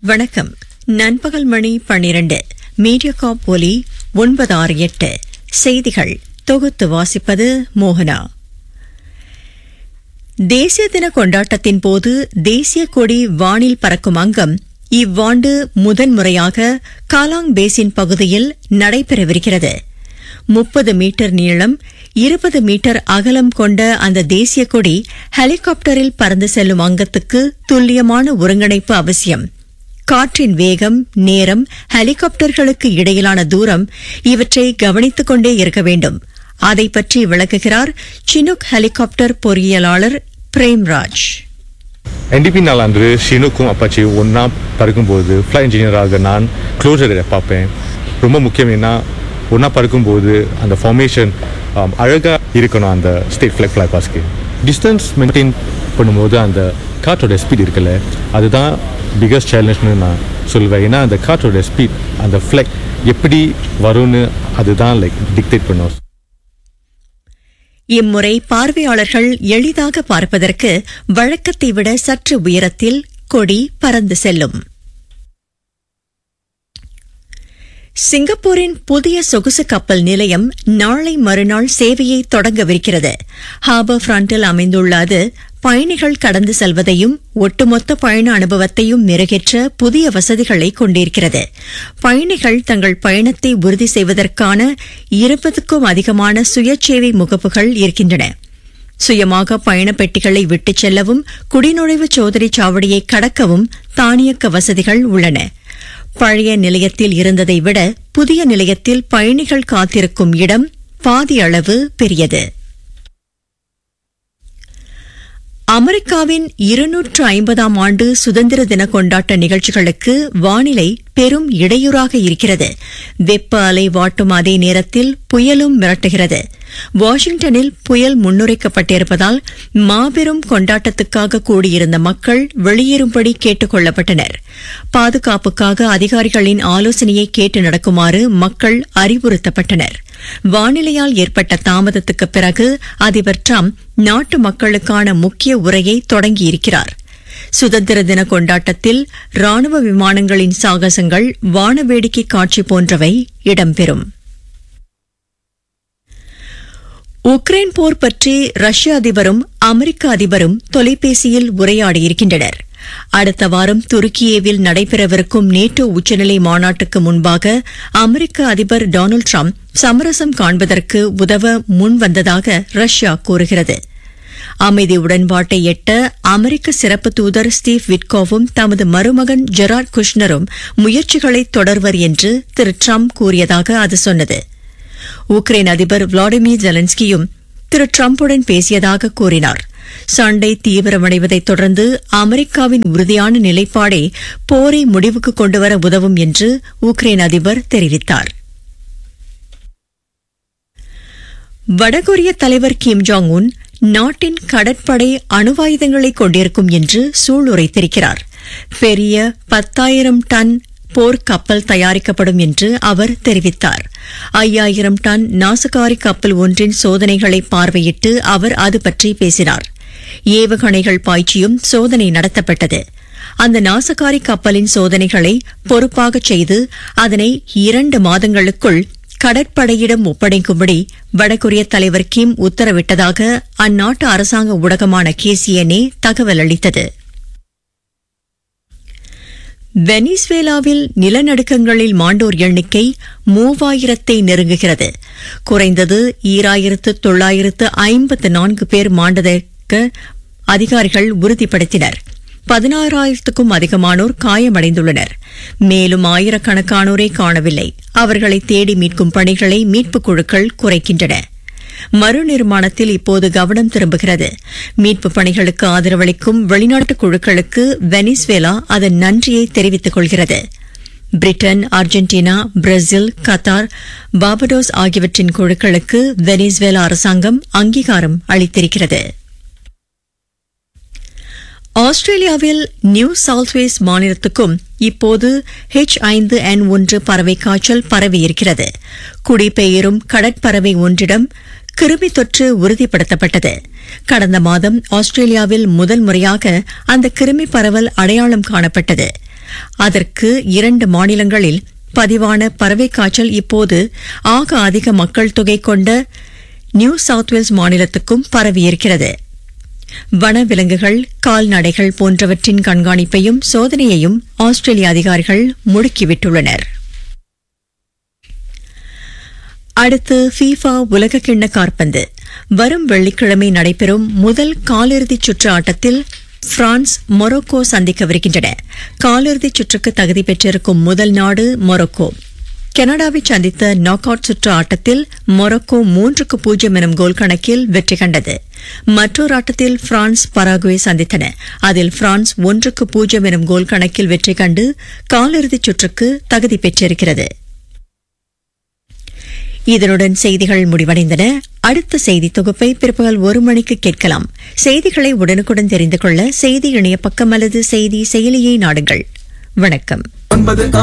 வணக்கம் நண்பகல் மணி பன்னிரண்டு மீடியாகாப் ஒலி ஒன்பது ஆறு எட்டு செய்திகள் தொகுத்து வாசிப்பது மோகனா தேசிய தின கொண்டாட்டத்தின் போது தேசிய கொடி வானில் பறக்கும் அங்கம் இவ்வாண்டு முதன்முறையாக காலாங் பேசின் பகுதியில் நடைபெறவிருக்கிறது முப்பது மீட்டர் நீளம் இருபது மீட்டர் அகலம் கொண்ட அந்த தேசிய கொடி ஹெலிகாப்டரில் பறந்து செல்லும் அங்கத்துக்கு துல்லியமான ஒருங்கிணைப்பு அவசியம் காற்றின் வேகம் நேரம் ஹெலிகாப்டர்களுக்கு இடையிலான தூரம் இவற்றை கவனித்துக் கொண்டே இருக்க வேண்டும் அதை பற்றி விளக்குகிறார் சினுக் ஹெலிகாப்டர் பொறியியலாளர் பிரேம்ராஜ் என்டிபி நாள் அன்று ஷினுக்கும் அப்பாச்சி ஒன்றா பறக்கும்போது ஃப்ளைட் இன்ஜினியராக நான் க்ளோசரை பார்ப்பேன் ரொம்ப முக்கியம் என்ன ஒன்றா பறக்கும்போது அந்த ஃபார்மேஷன் அழகாக இருக்கணும் அந்த ஸ்டேட் ஃப்ளைட் ஃப்ளை பாஸ்க்கு டிஸ்டன்ஸ் மெயின்டைன் பண்ணும்போது அந்த காற்றோட ஸ்பீட் இருக்குல்ல அதுதான் பிகஸ்ட் சேலஞ்ச்னு நான் சொல்லுவேன் ஏன்னா அந்த காற்றோட ஸ்பீட் அந்த ஃப்ளைட் எப்படி வரும்னு அதுதான் லைக் டிக்டேட் பண்ணும் இம்முறை பார்வையாளர்கள் எளிதாக பார்ப்பதற்கு வழக்கத்தை விட சற்று உயரத்தில் கொடி பறந்து செல்லும் சிங்கப்பூரின் புதிய சொகுசு கப்பல் நிலையம் நாளை மறுநாள் சேவையை தொடங்கவிருக்கிறது ஹார்பர் ஃப்ரண்டில் அமைந்துள்ள அது பயணிகள் கடந்து செல்வதையும் ஒட்டுமொத்த பயண அனுபவத்தையும் மெருகேற்ற புதிய வசதிகளை கொண்டிருக்கிறது பயணிகள் தங்கள் பயணத்தை உறுதி செய்வதற்கான இருபதுக்கும் அதிகமான சுயசேவை முகப்புகள் இருக்கின்றன சுயமாக பயண பெட்டிகளை விட்டுச் செல்லவும் குடிநுழைவு சோதனை சாவடியை கடக்கவும் தானியக்க வசதிகள் உள்ளன பழைய நிலையத்தில் இருந்ததை விட புதிய நிலையத்தில் பயணிகள் காத்திருக்கும் இடம் பாதி அளவு பெரியது அமெரிக்காவின் இருநூற்று ஐம்பதாம் ஆண்டு சுதந்திர தின கொண்டாட்ட நிகழ்ச்சிகளுக்கு வானிலை பெரும் இடையூறாக இருக்கிறது வெப்ப அலை வாட்டும் அதே நேரத்தில் புயலும் மிரட்டுகிறது வாஷிங்டனில் புயல் முன்னுரைக்கப்பட்டிருப்பதால் மாபெரும் கொண்டாட்டத்துக்காக கூடியிருந்த மக்கள் வெளியேறும்படி கேட்டுக் கொள்ளப்பட்டனர் பாதுகாப்புக்காக அதிகாரிகளின் ஆலோசனையை கேட்டு நடக்குமாறு மக்கள் அறிவுறுத்தப்பட்டனர் வானிலையால் ஏற்பட்ட தாமதத்துக்கு பிறகு அதிபர் டிரம்ப் நாட்டு மக்களுக்கான முக்கிய உரையை தொடங்கியிருக்கிறார் சுதந்திர தின கொண்டாட்டத்தில் ராணுவ விமானங்களின் சாகசங்கள் வானவேடிக்கை காட்சி போன்றவை இடம்பெறும் உக்ரைன் போர் பற்றி ரஷ்ய அதிபரும் அமெரிக்க அதிபரும் தொலைபேசியில் உரையாடியிருக்கின்றனர் அடுத்த வாரம் துருக்கியேவில் நடைபெறவிருக்கும் நேட்டோ உச்சநிலை மாநாட்டுக்கு முன்பாக அமெரிக்க அதிபர் டொனால்டு டிரம்ப் சமரசம் காண்பதற்கு உதவ முன்வந்ததாக ரஷ்யா கூறுகிறது அமைதி உடன்பாட்டை எட்ட அமெரிக்க சிறப்பு தூதர் ஸ்டீவ் விட்கோவும் தமது மருமகன் ஜெரார்ட் குஷ்னரும் முயற்சிகளை தொடர்வர் என்று திரு டிரம்ப் கூறியதாக அது சொன்னது உக்ரைன் அதிபர் விளாடிமிர் ஜெலன்ஸ்கியும் திரு டிரம்புடன் பேசியதாக கூறினார் சண்டை தீவிரமடைவதைத் தொடர்ந்து அமெரிக்காவின் உறுதியான நிலைப்பாடே போரை முடிவுக்கு கொண்டுவர உதவும் என்று உக்ரைன் அதிபர் தெரிவித்தார் வடகொரிய தலைவர் கிம் ஜாங் உன் நாட்டின் கடற்படை அணுவாயுதங்களை கொண்டிருக்கும் என்று சூளுரைத்திருக்கிறார் பெரிய பத்தாயிரம் டன் போர் கப்பல் தயாரிக்கப்படும் என்று அவர் தெரிவித்தார் ஐயாயிரம் டன் நாசகாரி கப்பல் ஒன்றின் சோதனைகளை பார்வையிட்டு அவர் அது பற்றி பேசினார் ஏவுகணைகள் பாய்ச்சியும் சோதனை நடத்தப்பட்டது அந்த நாசகாரி கப்பலின் சோதனைகளை பொறுப்பாக செய்து அதனை இரண்டு மாதங்களுக்குள் கடற்படையிடம் ஒப்படைக்கும்படி வடகொரிய தலைவர் கிம் உத்தரவிட்டதாக அந்நாட்டு அரசாங்க ஊடகமான கேசிஎன்ஏ தகவல் அளித்தது வெனிஸ்வேலாவில் நிலநடுக்கங்களில் மாண்டோர் எண்ணிக்கை மூவாயிரத்தை நெருங்குகிறது குறைந்தது ஈராயிரத்து தொள்ளாயிரத்து ஐம்பத்து நான்கு பேர் மாண்டதற்கு அதிகாரிகள் உறுதிப்படுத்தினர் பதினாறாயிரத்துக்கும் அதிகமானோர் காயமடைந்துள்ளனர் மேலும் ஆயிரக்கணக்கானோரை காணவில்லை அவர்களை தேடி மீட்கும் பணிகளை மீட்புக் குழுக்கள் குறைக்கின்றன மறுநிர்மாணத்தில் இப்போது கவனம் திரும்புகிறது மீட்புப் பணிகளுக்கு ஆதரவளிக்கும் வெளிநாட்டு குழுக்களுக்கு வெனிஸ்வேலா அதன் நன்றியை தெரிவித்துக் கொள்கிறது Britain Argentina Brazil Qatar Barbados ஆகியவற்றின் குழுக்களுக்கு வெனிஸ்வேலா அரசாங்கம் அங்கீகாரம் அளித்திருக்கிறது ஆஸ்திரேலியாவில் நியூ சவுத்வேஸ் மாநிலத்துக்கும் இப்போது ஹெச் ஐந்து என் ஒன்று பறவை காய்ச்சல் பரவியிருக்கிறது குடிபெயரும் கடற்பறவை ஒன்றிடம் கிருமி தொற்று உறுதிப்படுத்தப்பட்டது கடந்த மாதம் ஆஸ்திரேலியாவில் முதல் முறையாக அந்த கிருமி பரவல் அடையாளம் காணப்பட்டது அதற்கு இரண்டு மாநிலங்களில் பதிவான பறவை காய்ச்சல் இப்போது ஆக அதிக மக்கள் தொகை கொண்ட நியூ சவுத் வேல்ஸ் மாநிலத்துக்கும் பரவியிருக்கிறது வனவிலங்குகள் கால்நடைகள் போன்றவற்றின் கண்காணிப்பையும் சோதனையையும் ஆஸ்திரேலிய அதிகாரிகள் முடுக்கிவிட்டுள்ளனர் அடுத்து ஃபீஃபா உலகக்கிண்ண காற்பந்து வரும் வெள்ளிக்கிழமை நடைபெறும் முதல் காலிறுதிச் சுற்று ஆட்டத்தில் பிரான்ஸ் மொரோக்கோ சந்திக்கவிருக்கின்றன காலிறுதிச் சுற்றுக்கு தகுதி பெற்றிருக்கும் முதல் நாடு மொரோக்கோ கனடாவை சந்தித்த நாக் அவுட் சுற்று ஆட்டத்தில் மொரோக்கோ மூன்றுக்கு பூஜ்ஜியம் எனும் கோல் கணக்கில் வெற்றி கண்டது மற்றொரு ஆட்டத்தில் பிரான்ஸ் பராகுவே சந்தித்தன அதில் பிரான்ஸ் ஒன்றுக்கு பூஜ்ஜியம் எனும் கோல் கணக்கில் வெற்றி கண்டு காலிறுதிச் சுற்றுக்கு தகுதி பெற்றிருக்கிறது இதனுடன் செய்திகள் முடிவடைந்தன அடுத்த செய்தி தொகுப்பை பிற்பகல் ஒரு மணிக்கு கேட்கலாம் செய்திகளை உடனுக்குடன் தெரிந்து கொள்ள செய்தி இணைய பக்கம் அல்லது செய்தி செயலியை நாடுங்கள் வணக்கம் ஒன்பது